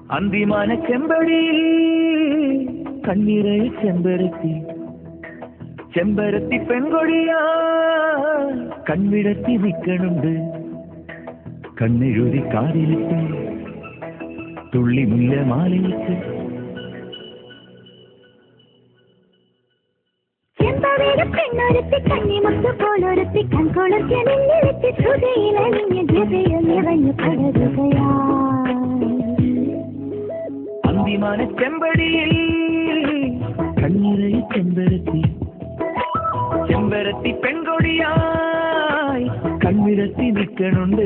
അന്തിമാന ചെമ്പടിയിൽ കണ്ണീരയ ചെമ്പരത്തി ചെമ്പരത്തി പെൺകൊടിയാ കൺവിടത്തി നിൽക്കണുണ്ട് കണ്ണെഴുതി കാതിലിട്ട് തുള്ളി മുല്ല മാലയിട്ട് ചെമ്പവേല പെണ്ണൊരുത്തി കണ്ണിമുത്ത് പോലൊരുത്തി കൺകൊളർത്തി നിന്നിരുത്തി ശ്രുതിയിലലിഞ്ഞ ഹൃദയം നിറഞ്ഞു പടരുകയാ അന്തിമാന ചെമ്പടിയിൽ കണ്ണീരയ ചെമ്പരത്തി ചെമ്പരത്തി പെൺകൊടിയായി കൺവിടത്തി നിൽക്കണുണ്ട്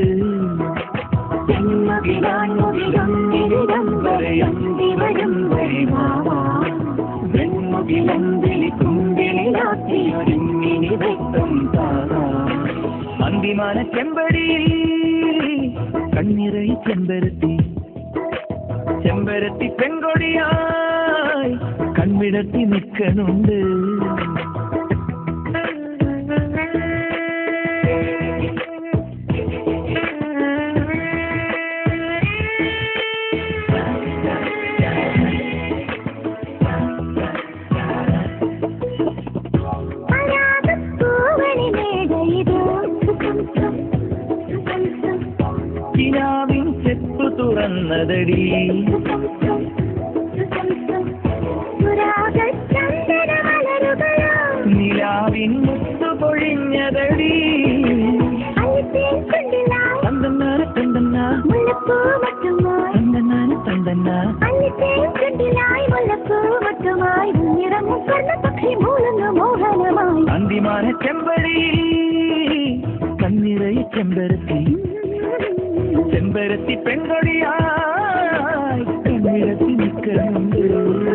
ജന്മകിലാൺമുകിലൊന്നിരിടം വരെയന്തി വരും വഴിവാവാ വെൺമുകിലന്തിലി കുങ്കിലാക്കിയൊരുങ്ങിനി വെട്ടം താറാ അന്തിമാന ചെമ്പടിയിൽ കണ്ണിറൈ ചെമ്പരത്തി ചെമ്പരത്തി പെൺകൊടിയായി കൺവിടത്തി നിൽക്കണുണ്ട് പരാഗപ്പൂവണി മേടയിതോ സുഖം സുഖം സുഖം സുഖം കിനാവിൻ ചെപ്പു തുറന്നതടി സുഖം സുഖം സുഖം സുഖം സുരാഗചന്ദന മലരുകളോ നിലാവിൻ മുത്തു പൊഴിഞ്ഞതടി അല്ലിത്തേൻ കൊണ്ടിലായി തന്തന്നാന തന്തന്ന മുല്ലപ്പൂ മറ്റുമായി തന്തന്നാന തന്തന്ന അല്ലിത്തേൻ കൊണ്ടിലായി മുല്ലപ്പൂ മറ്റുമായി നിറങ്ങും സ്വർണ്ണ പക്ഷി മൂളുന്നു മോഹനമായി അന്തിമാന ചെമ്പടി കണ്ണിറൈ ചെമ്പരത്തി ചെമ്പരത്തി പെൺകൊടിയായി കണ്ണിരത്തി നിൽക്കണുണ്ട്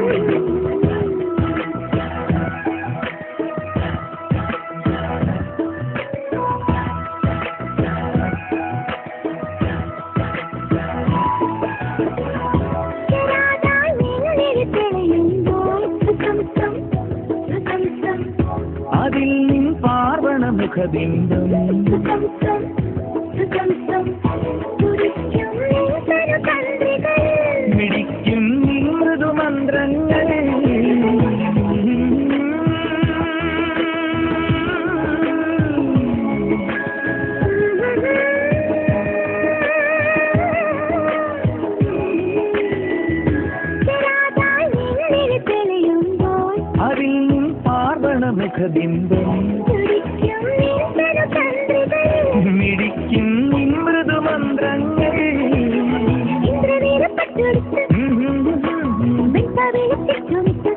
ചെറാതായി നീങ്ങിരി തെളിയുമ്പോൾ സുഖം സുഖം സുഖം സുഖം അതിൽ നിൻ പാർവണ മുഖബിംബം സുഖം സുഖം സുഖം സുഖം തുടിക്കും നിൻതനു തന്ത്രികൾ മിടിക്കും നിൻ മൃദുമന്ത്രങ്ങൾ ചെറാതായി നീങ്ങിരി തെളിയുമ്പോൾ അതിൽ നിൻ പാർവണ മുഖബിംബം തുടിക്കും നിൻതനു തന്ത്രികൾ മിടിക്കും നിൻ മൃദുമന്ത്രങ്ങൾ ഇന്ദ്രനീലപ്പട്ടുടുത്ത് വെൺപവിഴത്തിട്ടുമിട്ട്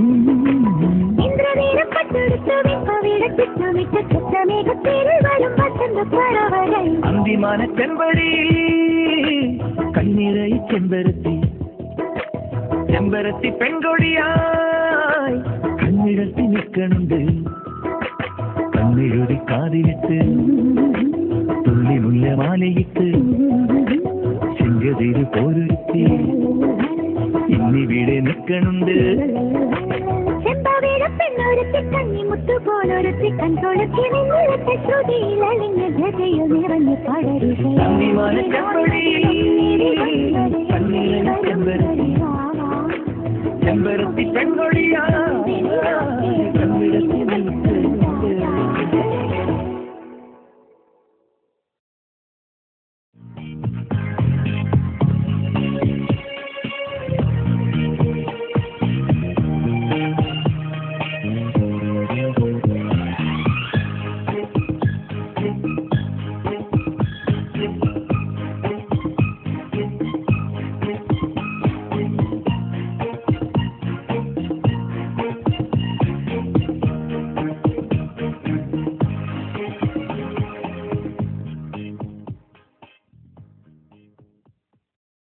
ഇന്ദ്രനീലപ്പട്ടുടുത്ത് വെൺപവിഴത്തിട്ടുമിട്ട് ചുറ്റമേഘത്തിൽ വരും വസന്ത പറവകൾ അന്തിമാന ചെമ്പടി കണ്ണീരൈ ചെമ്പരത്തി ചെമ്പരത്തി പെൺകൊടിയായി കണ്ണിടത്തി നിൽക്കണുണ്ട് കണ്ണെഴുതി കാതിലിട്ട് തുള്ളി മുല്ല മാലയിട്ട് ശൃംഗതിരു പോരൊരുത്തി ഇന്നിവിടെ നിൽക്കണുണ്ട് ചെമ്പവിഴ പെണ്ണൊരുത്തി കണ്ണിമുത്തു പോലൊരുത്തി കൺകൊളുത്തി നിന്നിരത്തെ ശ്രുതിയിൽ അലിഞ്ഞ ജതയിൽ നിറഞ്ഞു അന്തിമാന ചെമ്പടി കണ്ണീരൈ ചെമ്പരത്തി ചെമ്പരത്തി പെൺകൊടിയായി കണ്ണിടത്തി നിൽക്കണുണ്ട്